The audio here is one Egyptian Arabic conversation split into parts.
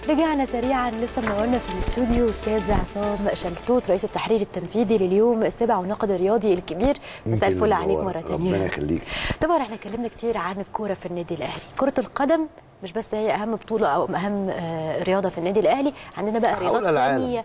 رجعنا سريعا لسه منورنا في الاستوديو استاذ عصام شلتوت رئيس التحرير التنفيذي لليوم السابع والناقد الرياضي الكبير مساء الفل عليك مره ثانيه ربنا يخليك طبعا احنا اتكلمنا كتير عن الكوره في النادي الاهلي كره القدم مش بس هي اهم بطوله او اهم آه، رياضه في النادي الاهلي عندنا بقى حول رياضات العالم. ثانيه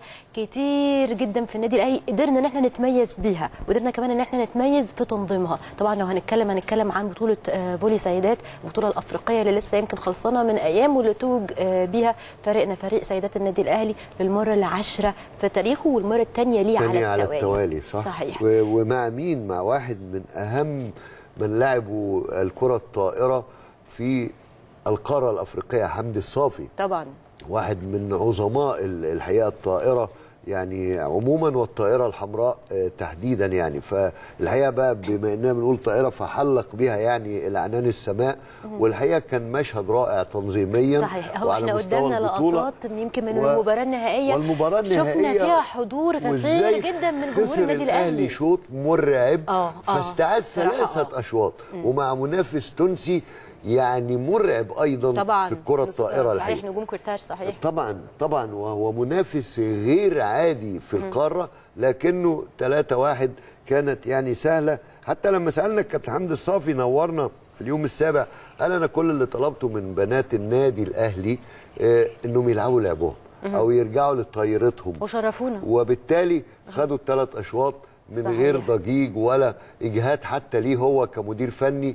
كتير جدا في النادي الاهلي قدرنا ان احنا نتميز بيها وقدرنا كمان ان احنا نتميز في تنظيمها طبعا لو هنتكلم هنتكلم عن بطوله آه، فولي سيدات البطوله الافريقيه اللي لسه يمكن خلصانه من ايام واللي توج آه، بيها فريقنا فريق سيدات النادي الاهلي للمره العاشره في تاريخه والمره الثانيه ليه تاني على على التوالي التوالي صح صحيح و- ومع مين مع واحد من اهم من لعبوا الكره الطائره في القاره الافريقيه حمدي الصافي طبعا واحد من عظماء ال- الحقيقه الطائره يعني عموما والطائره الحمراء آه، تحديدا يعني فالحقيقه بقى بما اننا بنقول طائره فحلق بها يعني العنان السماء والحقيقه كان مشهد رائع تنظيميا صحيح هو وعلى احنا مستوى قدامنا البطولة. لقطات يمكن من و- المباراه النهائيه والمباراه النهائيه شفنا فيها حضور غفير وإزاي جدا من جمهور خسر النادي الاهلي شوط مرعب آه، آه، فاستعاد بصراحة ثلاثه آه. اشواط ومع منافس تونسي يعني مرعب ايضا طبعا في الكره نص- الطائره صحيح الحقيقه نجوم كورتاج صحيح طبعا طبعا وهو منافس غير عادي في القاره لكنه 3 1 كانت يعني سهله حتى لما سالنا الكابتن حمدي الصافي نورنا في اليوم السابع قال انا كل اللي طلبته من بنات النادي الاهلي آه، انهم يلعبوا لعبهم او يرجعوا لطايرتهم وشرفونا وبالتالي خدوا الثلاث اشواط من صحيح. غير ضجيج ولا اجهاد حتى ليه هو كمدير فني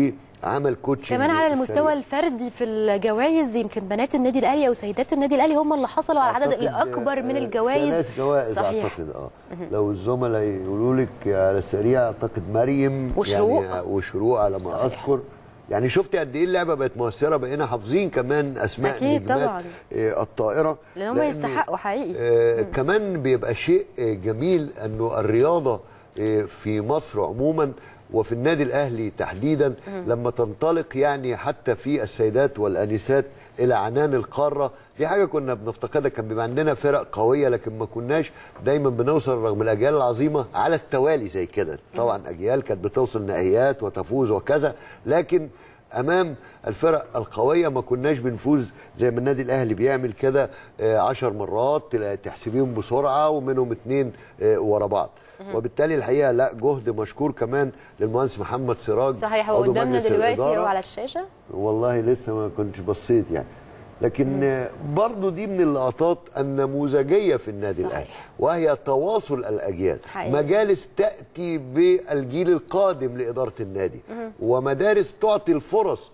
وعمل كوتش كمان على المستوى الفردي في الجوائز يمكن بنات النادي الاهلي او سيدات النادي الاهلي هم اللي حصلوا على العدد الاكبر من الجوائز ثلاث جوائز صحيح اعتقد اه لو الزملاء يقولوا لك على السريع اعتقد مريم وشروق. يعني وشروق على ما صحيح. اذكر يعني شفت قد ايه اللعبه بقت مؤثره بقينا حافظين كمان اسماء أكيد نجمات طبعاً. آه، الطائره لان هم لأن- يستحقوا حقيقي آه كمان بيبقى شيء آه، جميل انه الرياضه آه، في مصر عموما وفي النادي الاهلي تحديدا لما تنطلق يعني حتى في السيدات والانسات الى عنان القاره دي حاجه كنا بنفتقدها كان بيبقى عندنا فرق قويه لكن ما كناش دايما بنوصل رغم الاجيال العظيمه على التوالي زي كده طبعا اجيال كانت بتوصل نهائيات وتفوز وكذا لكن امام الفرق القويه ما كناش بنفوز زي ما النادي الاهلي بيعمل كده آه، عشر مرات تلاقي تحسبيهم بسرعه ومنهم اتنين آه، ورا بعض وبالتالي الحقيقه لا جهد مشكور كمان للمهندس محمد سراج صحيح هو عضو قدامنا مجلس دلوقتي الإدارة. هو على الشاشه والله لسه ما كنتش بصيت يعني لكن آه، برضو دي من اللقطات النموذجيه في النادي صحيح. الاهلي وهي تواصل الاجيال حقيقي. مجالس تاتي بالجيل القادم لاداره النادي ومدارس تعطي الفرص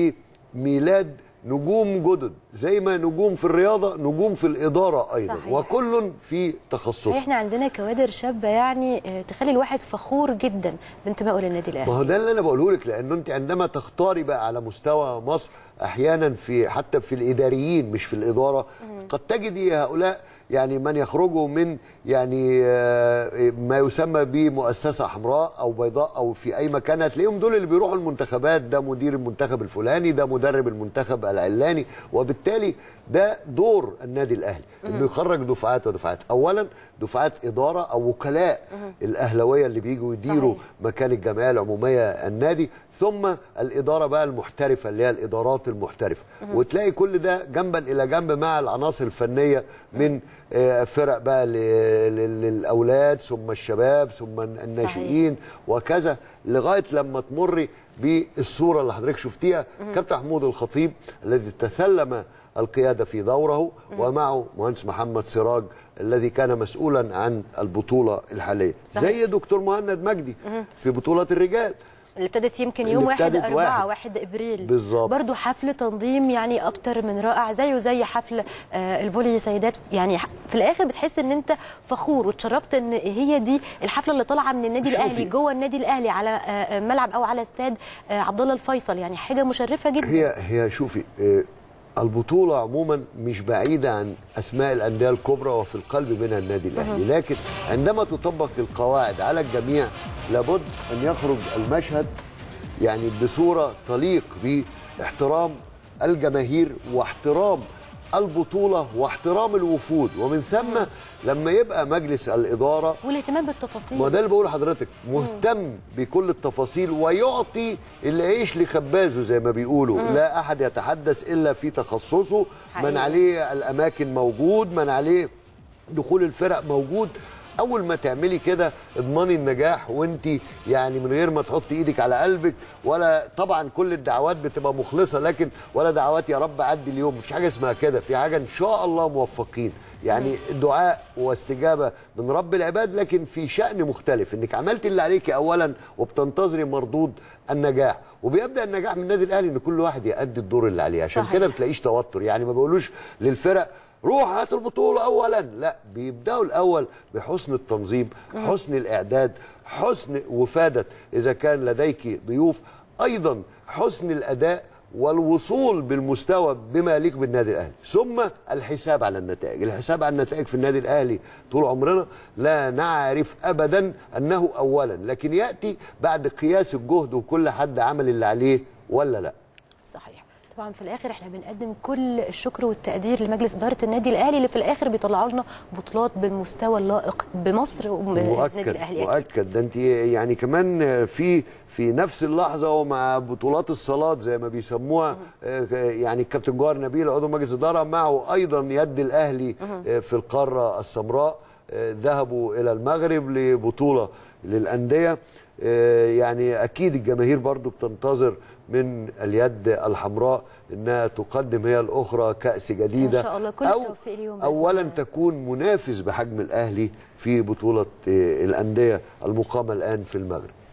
لميلاد نجوم جدد زي ما نجوم في الرياضه نجوم في الاداره ايضا صحيح. وكل في تخصصه احنا عندنا كوادر شابه يعني آه، تخلي الواحد فخور جدا بانتمائه للنادي ما الاهلي هو ده اللي انا بقوله لك لانه انت عندما تختاري بقى على مستوى مصر احيانا في حتى في الاداريين مش في الاداره قد تجدي هؤلاء يعني من يخرجوا من يعني آه، ما يسمى بمؤسسه حمراء او بيضاء او في اي مكان هتلاقيهم دول اللي بيروحوا المنتخبات ده مدير المنتخب الفلاني ده مدرب المنتخب العلاني وبالتالي ده دور النادي الاهلي انه يخرج دفعات ودفعات اولا دفعات اداره او وكلاء الاهلاويه اللي بيجوا يديروا صحيح. مكان الجمعيه العموميه النادي ثم الاداره بقى المحترفه اللي هي الادارات المحترفه وتلاقي كل ده جنبا الى جنب مع العناصر الفنيه من آه، فرق بقى ل- ل- للاولاد ثم الشباب ثم الناشئين وكذا لغايه لما تمري بالصوره اللي حضرتك شفتيها كابتن محمود الخطيب الذي تثلم القياده في دوره ومعه مهندس محمد سراج الذي كان مسؤولا عن البطوله الحاليه صحيح. زي دكتور مهند مجدي في بطوله الرجال اللي ابتدت يمكن اللي يوم 1 ابتدت 4 واحد. 1 ابريل بالظبط. برضو حفل تنظيم يعني اكتر من رائع زيه زي حفل آه، الفولي سيدات يعني ح- في الاخر بتحس ان انت فخور واتشرفت ان هي دي الحفله اللي طالعه من النادي شوفي. الاهلي جوه النادي الاهلي على آه، آه، ملعب او على استاد آه، عبد الله الفيصل يعني حاجه مشرفه جدا هي هي شوفي آه، البطولة عموما مش بعيدة عن أسماء الأندية الكبرى وفي القلب منها النادي الأهلي لكن عندما تطبق القواعد على الجميع لابد أن يخرج المشهد يعني بصورة تليق باحترام الجماهير واحترام البطوله واحترام الوفود ومن ثم لما يبقى مجلس الاداره والاهتمام بالتفاصيل ما ده اللي بقوله لحضرتك مهتم بكل التفاصيل ويعطي العيش لخبازه زي ما بيقولوا لا احد يتحدث الا في تخصصه من حقيقي. عليه الاماكن موجود من عليه دخول الفرق موجود اول ما تعملي كده اضمني النجاح وانت يعني من غير ما تحطي ايدك على قلبك ولا طبعا كل الدعوات بتبقى مخلصه لكن ولا دعوات يا رب عدي اليوم مفيش حاجه اسمها كده في حاجه ان شاء الله موفقين يعني دعاء واستجابه من رب العباد لكن في شان مختلف انك عملت اللي عليك اولا وبتنتظري مردود النجاح وبيبدا النجاح من النادي الاهلي ان كل واحد يأدي الدور اللي عليه عشان صحيح. كده بتلاقيش توتر يعني ما بقولوش للفرق روح هات البطوله اولا لا بيبداوا الاول بحسن التنظيم حسن الاعداد حسن وفاده اذا كان لديك ضيوف ايضا حسن الاداء والوصول بالمستوى بما يليق بالنادي الاهلي ثم الحساب على النتائج الحساب على النتائج في النادي الاهلي طول عمرنا لا نعرف ابدا انه اولا لكن ياتي بعد قياس الجهد وكل حد عمل اللي عليه ولا لا صحيح طبعا في الاخر احنا بنقدم كل الشكر والتقدير لمجلس اداره النادي الاهلي اللي في الاخر بيطلعوا لنا بطولات بالمستوى اللائق بمصر والنادي مؤكد الاهلي أكيد. مؤكد ده انت يعني كمان في في نفس اللحظه ومع بطولات الصالات زي ما بيسموها آه، يعني الكابتن جوهر نبيل عضو مجلس اداره معه ايضا يد الاهلي آه، في القاره السمراء آه، ذهبوا الى المغرب لبطوله للانديه آه، يعني اكيد الجماهير برضو بتنتظر من اليد الحمراء انها تقدم هي الاخرى كاس جديده إن شاء الله. كل أو التوفيق ليهم بإذن اولا الله. تكون منافس بحجم الاهلي في بطوله آه، الانديه المقامه الان في المغرب